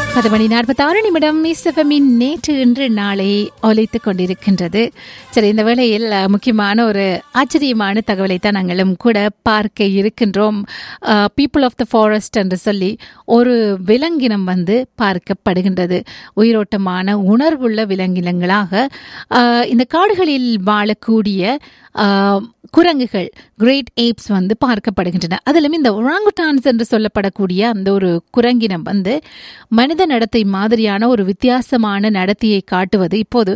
பத்து மணி நாற்பத்தி ஆறு நிமிடம் இஸ்எஃப்எம்மின் நேற்று இன்று நாளை ஒலித்துக் கொண்டிருக்கின்றது சரி இந்த வேளையில் அஹ், முக்கியமான ஒரு ஆச்சரியமான தகவலை தான் நாங்களும் கூட பார்க்க இருக்கின்றோம் பீப்புள் ஆஃப் த ஃபாரஸ்ட் என்று சொல்லி ஒரு விலங்கினம் வந்து பார்க்கப்படுகின்றது உயிரோட்டமான உணர்வுள்ள விலங்கினங்களாக அஹ், இந்த காடுகளில் வாழக்கூடிய அஹ், குரங்குகள் கிரேட் ஏப்ஸ் வந்து பார்க்கப்படுகின்றன அதிலும் இந்த ஒராங்குட்டான்ஸ் என்று சொல்லப்படக்கூடிய அந்த ஒரு குரங்கினம் வந்து மனித நடத்தை மாதிரியான ஒரு வித்தியாசமான நடத்தையை காட்டுவது இப்போது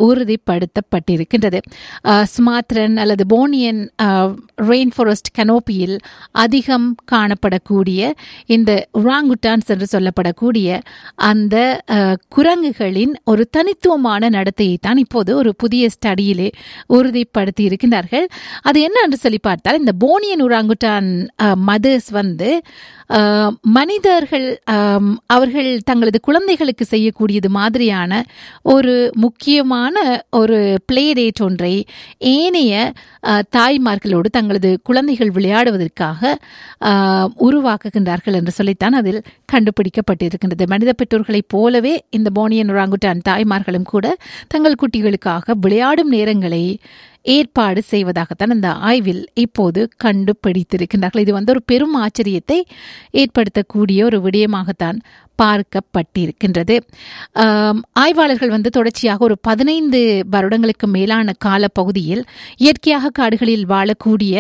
உறுதிப்படுத்தப்பட்டிருக்கின்றது அஹ், சுமாத்ரன் அல்லது போனியன் ரெயின் ஃபாரஸ்ட் கனோப்பியில் அதிகம் காணப்படக்கூடிய இந்த ஒராங்குட்டான்ஸ் என்று சொல்லப்படக்கூடிய அந்த அஹ், குரங்குகளின் ஒரு தனித்துவமான நடத்தையை தான் இப்போது ஒரு புதிய ஸ்டடியிலே உறுதிப்படுத்தி இருக்கின்றார்கள் அது என்ன என்று சொல்லி பார்த்தால் இந்த போனியன் உராங்குட்டான் மதர்ஸ் வந்து அஹ், மனிதர்கள் அம், அவர்கள் தங்களது குழந்தைகளுக்கு செய்யக்கூடியது மாதிரியான ஒரு முக்கியமான ஒரு பிளே டேட் ஒன்றை ஏனைய அஹ், தாய்மார்களோடு தங்களது குழந்தைகள் விளையாடுவதற்காக அஹ், உருவாக்குகின்றார்கள் என்று சொல்லித்தான் அதில் கண்டுபிடிக்கப்பட்டிருக்கின்றது மனித பெற்றோர்களைப் போலவே இந்த போனியன் உராங்குட்டான் தாய்மார்களும் கூட தங்கள் குட்டிகளுக்காக விளையாடும் நேரங்களை ஏற்பாடு செய்வதாகத்தான் இந்த ஆய்வில் இப்போது கண்டுபிடித்திருக்கின்றார்கள் இது வந்து ஒரு பெரும் ஆச்சரியத்தை ஏற்படுத்தக்கூடிய ஒரு விடயமாகத்தான் பார்க்கப்பட்டிருக்கின்றது ஆம், ஆய்வாளர்கள் வந்து தொடர்ச்சியாக ஒரு பதினைந்து வருடங்களுக்கு மேலான காலப்பகுதியில் இயற்கையாக காடுகளில் வாழக்கூடிய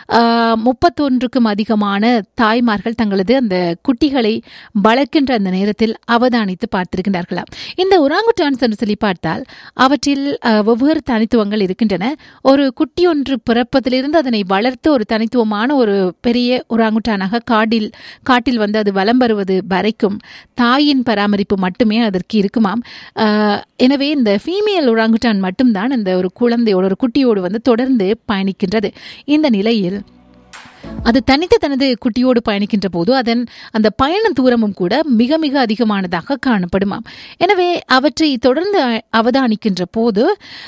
முப்பத்தொன்றுக்கும் அதிகமான தாய்மார்கள் தங்களது அந்த குட்டிகளை வளர்க்கின்ற அந்த நேரத்தில் அவதானித்து பார்த்திருக்கின்றார்களாம் இந்த உராங்குட்டான்ஸ் என்று சொல்லி பார்த்தால் அவற்றில் அஹ், வெவ்வேறு தனித்துவங்கள் இருக்கின்றன ஒரு குட்டி ஒன்று பிறப்பதிலிருந்து அதனை வளர்த்து ஒரு தனித்துவமான ஒரு பெரிய உராங்குட்டானாக காட்டில் காட்டில் வந்து அது வலம் வருவது வரைக்கும் தாயின் பராமரிப்பு மட்டுமே அதற்கு இருக்குமாம் அஹ், எனவே இந்த ஃபீமேல் உராங்குட்டான் மட்டும்தான் இந்த ஒரு குழந்தையோட ஒரு குட்டியோடு வந்து தொடர்ந்து பயணிக்கின்றது இந்த நிலையில் அது தனித்து தனது குட்டியோடு பயணிக்கின்ற போது அதன் அந்த பயண தூரமும் கூட மிக மிக அதிகமானதாக காணப்படுமாம் எனவே அவற்றை தொடர்ந்து அ- அவதானிக்கின்ற போது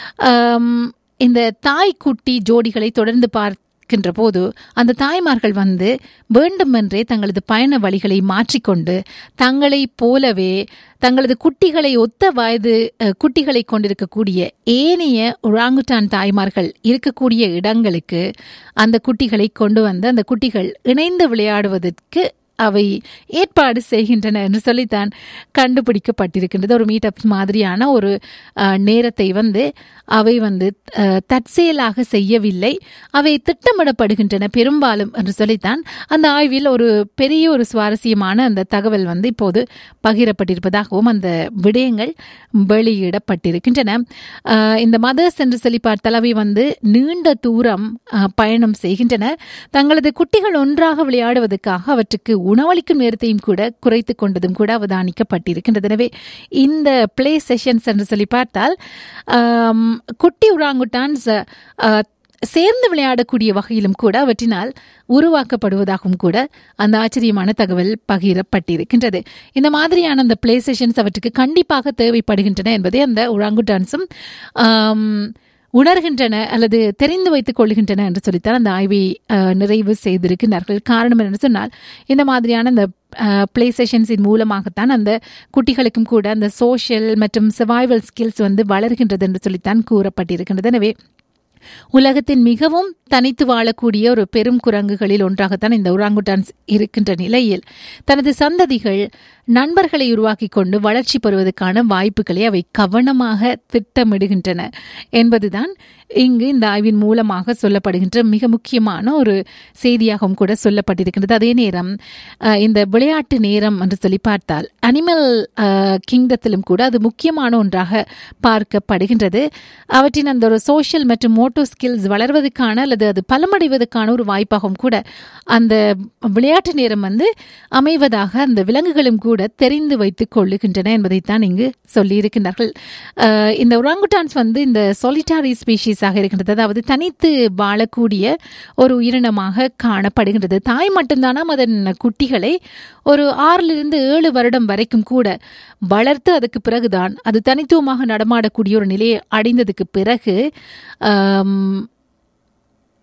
ஆம், இந்த தாய் குட்டி ஜோடிகளை தொடர்ந்து பார்க்கின்ற போது அந்த தாய்மார்கள் வந்து வேண்டுமென்றே தங்களது பயண வழிகளை மாற்றிக்கொண்டு தங்களைப் போலவே தங்களது குட்டிகளை ஒத்த வயது அஹ், குட்டிகளை கொண்டிருக்கக்கூடிய ஏனைய உராங்குட்டான் தாய்மார்கள் இருக்கக்கூடிய இடங்களுக்கு அந்த குட்டிகளை கொண்டு வந்து அந்த குட்டிகள் இணைந்து விளையாடுவதற்கு அவை ஏற்பாடு செய்கின்றன என்று சொல்லித்தான் கண்டுபிடிக்கப்பட்டிருக்கின்றது ஒரு மீட்டப்ஸ் மாதிரியான ஒரு அஹ், நேரத்தை வந்து அவை வந்து அஹ், தற்செயலாக செய்யவில்லை அவை திட்டமிடப்படுகின்றன பெரும்பாலும் என்று சொல்லித்தான் அந்த ஆய்வில் ஒரு பெரிய ஒரு சுவாரஸ்யமான அந்த தகவல் வந்து இப்போது பகிரப்பட்டிருப்பதாகவும் அந்த விடயங்கள் வெளியிடப்பட்டிருக்கின்றன அஹ், இந்த மதர்ஸ் என்று சொல்லி பார்த்தால் அவை வந்து நீண்ட தூரம் அஹ், பயணம் செய்கின்றன தங்களது குட்டிகள் ஒன்றாக விளையாடுவதற்காக அவற்றுக்கு உணவளிக்கும் நேரத்தையும் கூட குறைத்து கொண்டதும் கூட அவதானிக்கப்பட்டிருக்கின்றது எனவே இந்த பிளே செஷன்ஸ் என்று சொல்லி பார்த்தால் ஆம், குட்டி உராங்குட்டான்ஸ் அஹ், சேர்ந்து விளையாடக்கூடிய வகையிலும் கூட அவற்றினால் உருவாக்கப்படுவதாகவும் கூட அந்த ஆச்சரியமான தகவல் பகிரப்பட்டிருக்கின்றது இந்த மாதிரியான அந்த பிளே செஷன்ஸ் அவற்றுக்கு கண்டிப்பாக தேவைப்படுகின்றன என்பதை அந்த உராங்குட்டான்ஸும் ஆம், உணர்கின்றன அல்லது தெரிந்து வைத்துக் கொள்கின்றன என்று சொல்லித்தான் அந்த ஆய்வை அஹ், நிறைவு செய்திருக்கிறார்கள் காரணம் என்னன்னு சொன்னால் இந்த மாதிரியான அந்த பிளே செஷன்ஸின் மூலமாகத்தான் அந்த குட்டிகளுக்கும் கூட அந்த சோஷியல் மற்றும் சர்வைவல் ஸ்கில்ஸ் வந்து வளர்கின்றது என்று சொல்லித்தான் கூறப்பட்டிருக்கின்றது எனவே உலகத்தின் மிகவும் தனித்து வாழக்கூடிய ஒரு பெரும் குரங்குகளில் ஒன்றாகத்தான் இந்த உராங்குட்டான்ஸ் இருக்கின்ற நிலையில் தனது சந்ததிகள் நண்பர்களை உருவாக்கி கொண்டு வளர்ச்சி பெறுவதற்கான வாய்ப்புகளை அவை கவனமாக திட்டமிடுகின்றன என்பதுதான் இங்கு இந்த ஆய்வின் மூலமாக சொல்லப்படுகின்ற மிக முக்கியமான ஒரு செய்தியாகவும் கூட சொல்லப்பட்டிருக்கின்றது அதே நேரம் அஹ், இந்த விளையாட்டு நேரம் என்று சொல்லி பார்த்தால் அனிமல் கிங்டத்திலும் கூட அது முக்கியமான ஒன்றாக பார்க்கப்படுகின்றது அவற்றின் அந்த ஒரு சோஷியல் மற்றும் மோட்டோ ஸ்கில்ஸ் வளர்வதற்கான அல்லது அது பலமடைவதற்கான ஒரு வாய்ப்பாகவும் கூட அந்த விளையாட்டு நேரம் வந்து அமைவதாக அந்த விலங்குகளும் கூட தெரிந்து வைத்துக் கொள்ளுகின்றன என்பதைத்தான் இங்கு சொல்லியிருக்கின்றார்கள் அஹ், இந்த ஒராங்குட்டான்ஸ் வந்து இந்த சொலிட்டாரி ஸ்பீஷீஸாக இருக்கின்றது அதாவது தனித்து வாழக்கூடிய ஒரு உயிரினமாக காணப்படுகின்றது தாய் மட்டும்தானாம் அதன் குட்டிகளை ஒரு ஆறிலிருந்து ஏழு வருடம் வரைக்கும் கூட வளர்த்து அதுக்கு பிறகுதான் அது தனித்துவமாக நடமாடக்கூடிய ஒரு நிலையை அடைந்ததுக்கு பிறகு ஆம்,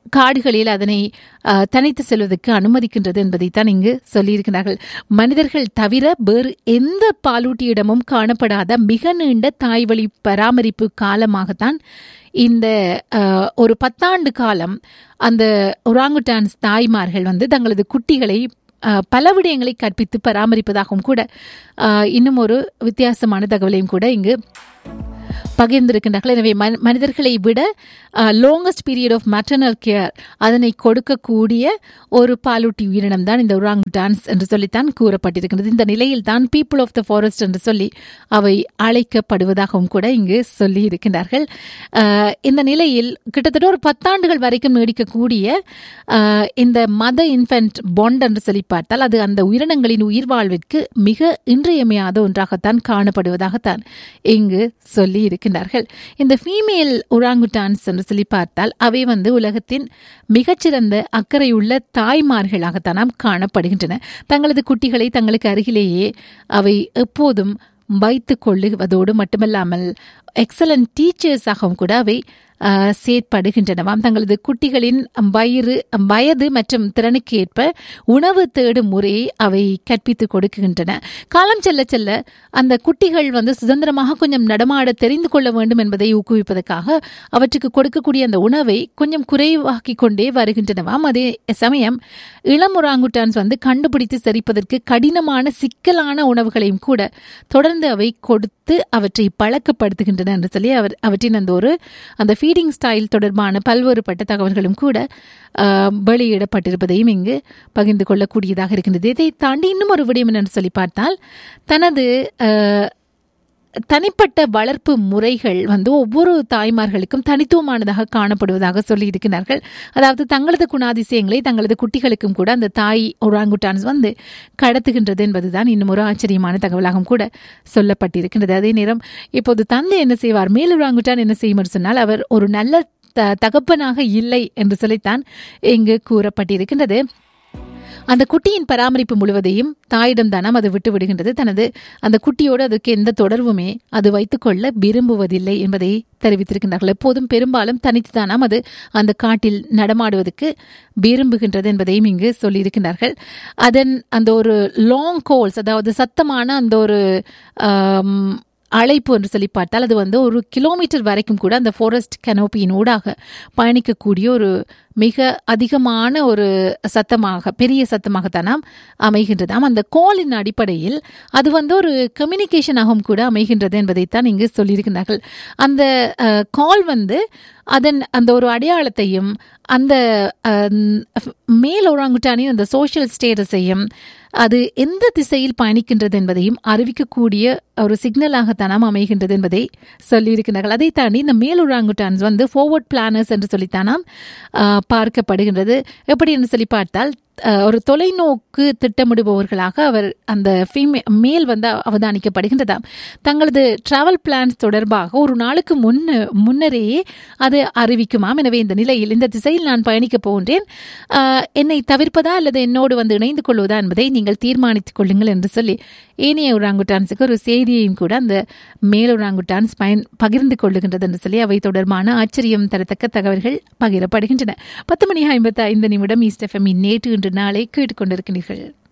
காடுகளில் அதனை அஹ், தனித்து செல்வதற்கு அனுமதிக்கின்றது என்பதைத்தான் இங்கு சொல்லியிருக்கிறார்கள் மனிதர்கள் தவிர வேறு எந்த பாலூட்டியிடமும் காணப்படாத மிக நீண்ட தாய்வழி பராமரிப்பு காலமாகத்தான் இந்த அஹ், ஒரு பத்தாண்டு காலம் அந்த ஒராங்குட்டான்ஸ் தாய்மார்கள் வந்து தங்களது குட்டிகளை அஹ், பல விடயங்களை கற்பித்து பராமரிப்பதாகவும் கூட அஹ், இன்னும் ஒரு வித்தியாசமான தகவலையும் கூட இங்கு பகிர்ந்திருக்கின்றார்கள் எனவே மனி- மனிதர்களை விட longest period of maternal care அதனை கொடுக்கக்கூடிய ஒரு பாலூட்டி உயிரினம் தான் இந்த உராங் டான்ஸ் என்று சொல்லித்தான் கூறப்பட்டிருக்கின்றது இந்த நிலையில் தான் பீப்புள் ஆஃப் த ஃபாரஸ்ட் என்று சொல்லி அவை அழைக்கப்படுவதாகவும் கூட இங்கு சொல்லி இருக்கின்றார்கள் அஹ், இந்த நிலையில் கிட்டத்தட்ட ஒரு பத்தாண்டுகள் வரைக்கும் நீடிக்கக்கூடிய அஹ், இந்த மத இன்ஃபென்ட் பாண்ட் என்று சொல்லி பார்த்தால் அது அந்த உயிரினங்களின் உயிர் வாழ்விற்கு மிக இன்றியமையாத ஒன்றாகத்தான் காணப்படுவதாகத்தான் இங்கு சொல்லி இருக்கின்றார்கள் இந்த ஃபீமேல் உராங்குட்டான்ஸ் என்று சொல்லி பார்த்தால் அவை வந்து உலகத்தின் மிகச்சிறந்த அக்கறையுள்ள தாய்மார்களாகத்தான் நாம் காணப்படுகின்றன தங்களது குட்டிகளை தங்களுக்கு அருகிலேயே அவை எப்போதும் வைத்துக் கொள்ளுவதோடு மட்டுமல்லாமல் எக்ஸலண்ட் டீச்சர்ஸாகவும் கூட அவை ஆஹ், செயற்படுகின்றனவாம் தங்களது குட்டிகளின் வயிறு வயது மற்றும் திறனுக்கு ஏற்ப உணவு தேடும் முறையை அவை கற்பித்துக் கொடுக்கின்றன காலம் செல்ல செல்ல அந்த குட்டிகள் வந்து சுதந்திரமாக கொஞ்சம் நடமாட தெரிந்து கொள்ள வேண்டும் என்பதை ஊக்குவிப்பதற்காக அவற்றுக்கு கொடுக்கக்கூடிய அந்த உணவை கொஞ்சம் குறைவாக்கி கொண்டே வருகின்றனவாம் அதே சமயம் இளம் ஒராங்குட்டான்ஸ் வந்து கண்டுபிடித்து சரிப்பதற்கு கடினமான சிக்கலான உணவுகளையும் கூட தொடர்ந்து அவை கொடுத்து அவற்றை பழக்கப்படுத்துகின்றன என்று சொல்லி அவர் அவற்றின் அந்த ஒரு அந்த ஃபீடிங் ஸ்டைல் தொடர்பான பல்வேறுபட்ட தகவல்களும் கூட ஆஹ், வெளியிடப்பட்டிருப்பதையும் இங்கு பகிர்ந்து கொள்ளக்கூடியதாக இருக்கின்றது இதை தாண்டி இன்னும் ஒரு விடயம் என்னன்னு சொல்லி பார்த்தால் தனது ஆஹ், தனிப்பட்ட வளர்ப்பு முறைகள் வந்து ஒவ்வொரு தாய்மார்களுக்கும் தனித்துவமானதாக காணப்படுவதாக சொல்லியிருக்கிறார்கள் அதாவது தங்களது குணாதிசயங்களை தங்களது குட்டிகளுக்கும் கூட அந்த தாய் ஒராங்குட்டான்ஸ் வந்து கடத்துகின்றது என்பதுதான் இன்னும் ஒரு ஆச்சரியமான தகவலாகவும் கூட சொல்லப்பட்டிருக்கின்றது அதே நேரம் இப்போது தந்தை என்ன செய்வார் மேல் ஒராங்குட்டான் என்ன செய்யும் என்று சொன்னால் அவர் ஒரு நல்ல த- தகப்பனாக இல்லை என்று சொல்லித்தான் இங்கு கூறப்பட்டிருக்கின்றது அந்த குட்டியின் பராமரிப்பு முழுவதையும் தாயிடம் தானாம் அது விட்டு விடுகின்றது தனது அந்த குட்டியோடு அதுக்கு எந்த தொடர்புமே அது வைத்துக்கொள்ள விரும்புவதில்லை என்பதை தெரிவித்திருக்கின்றார்கள் எப்போதும் பெரும்பாலும் தனித்து தானாம் அது அந்த காட்டில் நடமாடுவதற்கு விரும்புகின்றது என்பதையும் இங்கு சொல்லியிருக்கின்றார்கள் அதன் அந்த ஒரு லாங் கோல்ஸ் அதாவது சத்தமான அந்த ஒரு ஆம், அழைப்பு என்று சொல்லி பார்த்தால் அது வந்து ஒரு கிலோமீட்டர் வரைக்கும் கூட அந்த ஃபாரஸ்ட் கனோப்பியின் ஊடாக பயணிக்கக்கூடிய ஒரு மிக அதிகமான ஒரு சத்தமாக பெரிய சத்தமாகத்தான் அமைகின்றதாம் அந்த கோலின் அடிப்படையில் அது வந்து ஒரு கம்யூனிகேஷனாகவும் கூட அமைகின்றது என்பதைத்தான் இங்கு சொல்லியிருக்கிறார்கள் அந்த கால் வந்து அதன் அந்த ஒரு அடையாளத்தையும் அந்த அஹ், மேல் ஒராங்குட்டானின் அந்த சோஷியல் ஸ்டேட்டஸையும் அது எந்த திசையில் பயணிக்கின்றது என்பதையும் அறிவிக்கக்கூடிய ஒரு சிக்னலாகத்தான் அமைகின்றது என்பதை சொல்லியிருக்கிறார்கள் அதை தாண்டி இந்த மேல் ஒராங்குட்டான்ஸ் வந்து ஃபார்வர்ட் பிளானர்ஸ் என்று சொல்லித்தானாம் ஆஹ், பார்க்கப்படுகின்றது எப்படி என்று சொல்லி பார்த்தால் ஆஹ், ஒரு தொலைநோக்கு திட்டமிடுபவர்களாக அவர் அந்த ஃபீமே மேல் வந்து அவதானிக்கப்படுகின்றதாம் தங்களது டிராவல் பிளான்ஸ் தொடர்பாக ஒரு நாளுக்கு முன்ன முன்னரேயே அது அறிவிக்குமாம் எனவே இந்த நிலையில் இந்த திசையில் நான் பயணிக்கப் போகின்றேன் ஆஹ், என்னை தவிர்ப்பதா அல்லது என்னோடு வந்து இணைந்து கொள்வதா என்பதை நீங்கள் தீர்மானித்துக் கொள்ளுங்கள் என்று சொல்லி ஏனைய ஒராங்குட்டான்ஸுக்கு ஒரு செய்தியையும் கூட அந்த மேல் ஒராங்குட்டான்ஸ் பயன் பகிர்ந்து கொள்ளுகின்றது என்று சொல்லி அவை தொடர்பான ஆச்சரியம் தரத்தக்க தகவல்கள் பகிரப்படுகின்றன பத்து மணி ஐம்பத்தி ஐந்து நிமிடம் ஈஸ்ட் எஃப்எம் நேற்று இன்று நாளை கேட்டுக்கொண்டிருக்கிறீர்கள்